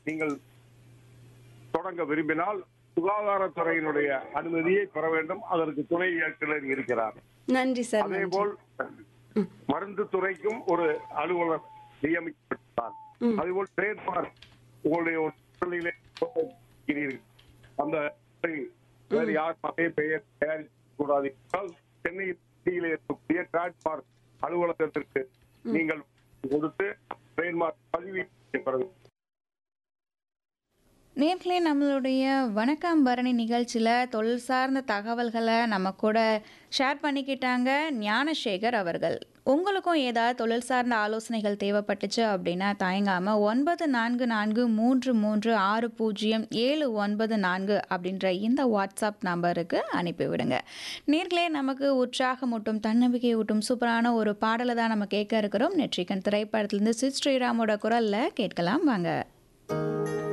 நீங்கள் தொடங்க விரும்பினால் சுகாதாரத்துறையினுடைய அனுமதியை பெற வேண்டும் அதற்கு துணை இயக்குனர் இருக்கிறார் நன்றி சார் அதே நன்றி போல் மருந்து துறைக்கும் ஒரு அலுவலர் நியமிக்கப்பட்டார் ம். அதேபோல் ட்ரேட்மார்க் உங்களுடைய ஒரு தொழிலை இருக்கிறீர்கள். அந்த வேறு யார் அதே பெயர் தயாரிக்க கூடாது என்றால் சென்னையில் சிட்டியிலே இருக்கக்கூடிய ட்ரேட்மார்க் அலுவலகத்திற்கு நீங்கள் கொடுத்து ட்ரேட்மார்க் பதிவு பெற வேண்டும். நேர்களே நம்மளுடைய வணக்கம் பரணி நிகழ்ச்சியில் தொழில் சார்ந்த தகவல்களை நம்ம கூட ஷேர் பண்ணிக்கிட்டாங்க ஞானசேகர் அவர்கள் உங்களுக்கும் ஏதாவது தொழில் சார்ந்த ஆலோசனைகள் தேவைப்பட்டுச்சு அப்படின்னா தயங்காமல் ஒன்பது நான்கு நான்கு மூன்று மூன்று ஆறு பூஜ்ஜியம் ஏழு ஒன்பது நான்கு அப்படின்ற இந்த வாட்ஸ்அப் நம்பருக்கு அனுப்பிவிடுங்க நேர்களே நமக்கு உற்சாகமூட்டும் தன்னம்பிக்கை ஊட்டும் சூப்பரான ஒரு பாடலை தான் நம்ம கேட்க இருக்கிறோம் நெற்றிக்கன் திரைப்படத்திலிருந்து சித் ஸ்ரீராமோட குரலில் கேட்கலாம் வாங்க